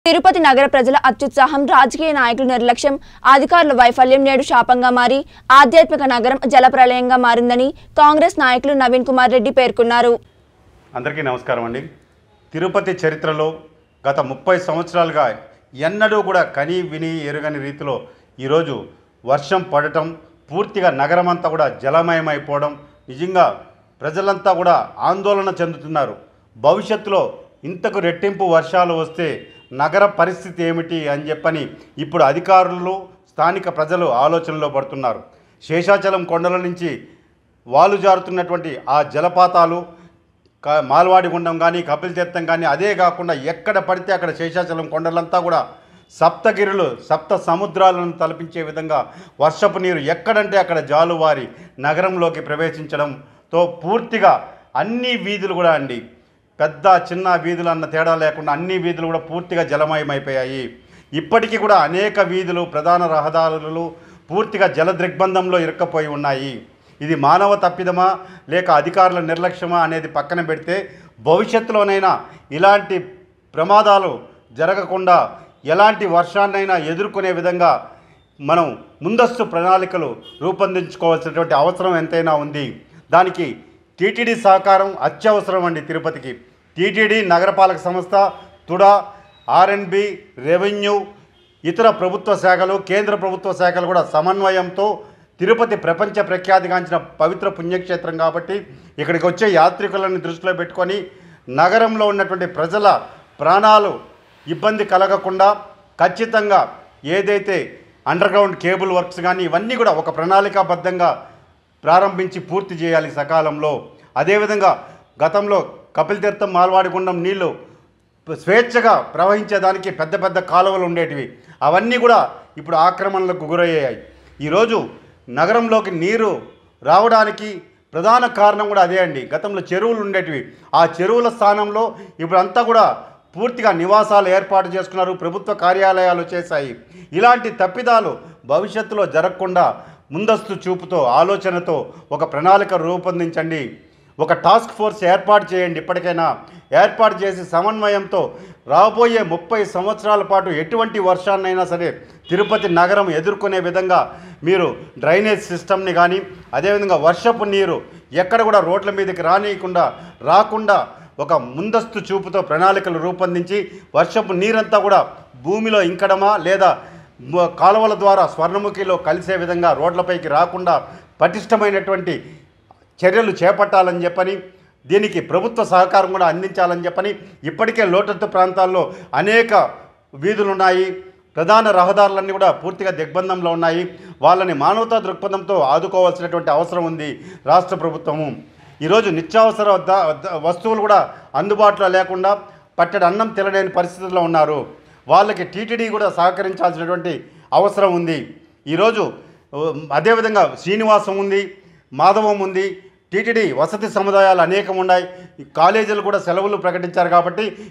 తిరుపతి నగర ప్రజల అత్యుత్సాహం రాజకీయ నాయకుల నిర్లక్ష్యం అధికారుల వైఫల్యం నేడు శాపంగా మారి ఆధ్యాత్మిక నగరం జలప్రలయంగా మారిందని కాంగ్రెస్ నాయకులు నవీన్ కుమార్ రెడ్డి పేర్కొన్నారు అందరికీ నమస్కారం అండి తిరుపతి చరిత్రలో గత ముప్పై సంవత్సరాలుగా ఎన్నడూ కూడా కని విని ఎరుగని రీతిలో ఈరోజు వర్షం పడటం పూర్తిగా నగరం అంతా కూడా జలమయమైపోవడం నిజంగా ప్రజలంతా కూడా ఆందోళన చెందుతున్నారు భవిష్యత్తులో ఇంతకు రెట్టింపు వర్షాలు వస్తే నగర పరిస్థితి ఏమిటి అని చెప్పని ఇప్పుడు అధికారులు స్థానిక ప్రజలు ఆలోచనలో పడుతున్నారు శేషాచలం కొండల నుంచి వాలు జారుతున్నటువంటి ఆ జలపాతాలు క- మాల్వాడి గుండం కానీ కపిల్ తీర్థం కానీ అదే కాకుండా ఎక్కడ పడితే అక్కడ శేషాచలం కొండలంతా కూడా సప్తగిరులు సప్త సముద్రాలను తలపించే విధంగా వర్షపు నీరు ఎక్కడంటే అక్కడ జాలువారి నగరంలోకి ప్రవేశించడంతో పూర్తిగా అన్ని వీధులు కూడా అండి పెద్ద చిన్న వీధులు అన్న తేడా లేకుండా అన్ని వీధులు కూడా పూర్తిగా జలమయమైపోయాయి ఇప్పటికీ కూడా అనేక వీధులు ప్రధాన రహదారులు పూర్తిగా జల దిగ్బంధంలో ఇరుక్కపోయి ఉన్నాయి ఇది మానవ తప్పిదమా లేక అధికారుల నిర్లక్ష్యమా అనేది పక్కన పెడితే భవిష్యత్తులోనైనా ఇలాంటి ప్రమాదాలు జరగకుండా ఎలాంటి వర్షాన్నైనా ఎదుర్కొనే విధంగా మనం ముందస్తు ప్రణాళికలు రూపొందించుకోవాల్సినటువంటి అవసరం ఎంతైనా ఉంది దానికి టీటీడీ సహకారం అత్యవసరం అండి తిరుపతికి టీటీడీ నగరపాలక సంస్థ తుడా ఆర్ఎన్బి రెవెన్యూ ఇతర ప్రభుత్వ శాఖలు కేంద్ర ప్రభుత్వ శాఖలు కూడా సమన్వయంతో తిరుపతి ప్రపంచ ప్రఖ్యాతిగాంచిన పవిత్ర పుణ్యక్షేత్రం కాబట్టి ఇక్కడికి వచ్చే యాత్రికులను దృష్టిలో పెట్టుకొని నగరంలో ఉన్నటువంటి ప్రజల ప్రాణాలు ఇబ్బంది కలగకుండా ఖచ్చితంగా ఏదైతే అండర్ గ్రౌండ్ కేబుల్ వర్క్స్ కానీ ఇవన్నీ కూడా ఒక ప్రణాళికాబద్ధంగా ప్రారంభించి పూర్తి చేయాలి సకాలంలో అదేవిధంగా గతంలో కపిల్ తీర్థం మాల్వాడిగుండం నీళ్లు స్వేచ్ఛగా ప్రవహించేదానికి పెద్ద పెద్ద కాలువలు ఉండేటివి అవన్నీ కూడా ఇప్పుడు ఆక్రమణలకు గురయ్యాయి ఈరోజు నగరంలోకి నీరు రావడానికి ప్రధాన కారణం కూడా అదే అండి గతంలో చెరువులు ఉండేటివి ఆ చెరువుల స్థానంలో ఇప్పుడు అంతా కూడా పూర్తిగా నివాసాలు ఏర్పాటు చేసుకున్నారు ప్రభుత్వ కార్యాలయాలు చేశాయి ఇలాంటి తప్పిదాలు భవిష్యత్తులో జరగకుండా ముందస్తు చూపుతో ఆలోచనతో ఒక ప్రణాళిక రూపొందించండి ఒక టాస్క్ ఫోర్స్ ఏర్పాటు చేయండి ఇప్పటికైనా ఏర్పాటు చేసి సమన్వయంతో రాబోయే ముప్పై సంవత్సరాల పాటు ఎటువంటి వర్షాన్నైనా సరే తిరుపతి నగరం ఎదుర్కొనే విధంగా మీరు డ్రైనేజ్ సిస్టమ్ని కానీ అదేవిధంగా వర్షపు నీరు ఎక్కడ కూడా రోడ్ల మీదకి రానియకుండా రాకుండా ఒక ముందస్తు చూపుతో ప్రణాళికలు రూపొందించి వర్షపు నీరంతా కూడా భూమిలో ఇంకడమా లేదా మ- కాలువల ద్వారా స్వర్ణముఖిలో కలిసే విధంగా రోడ్లపైకి రాకుండా పటిష్టమైనటువంటి చర్యలు చేపట్టాలని చెప్పని దీనికి ప్రభుత్వ సహకారం కూడా అందించాలని చెప్పని ఇప్పటికే లోతట్టు ప్రాంతాల్లో అనేక వీధులు ఉన్నాయి ప్రధాన రహదారులన్నీ కూడా పూర్తిగా దిగ్బంధంలో ఉన్నాయి వాళ్ళని మానవతా దృక్పథంతో ఆదుకోవాల్సినటువంటి అవసరం ఉంది రాష్ట్ర ప్రభుత్వము ఈరోజు నిత్యావసర ద- ద- వస్తువులు కూడా అందుబాటులో లేకుండా పట్టెడు అన్నం తినలేని పరిస్థితుల్లో ఉన్నారు వాళ్ళకి టీటీడీ కూడా సహకరించాల్సినటువంటి అవసరం ఉంది ఈరోజు ఉ, అదేవిధంగా శ్రీనివాసం ఉంది మాధవం ఉంది టీటీడీ వసతి సముదాయాలు అనేకం ఉన్నాయి ఈ కాలేజీలు కూడా సెలవులు ప్రకటించారు కాబట్టి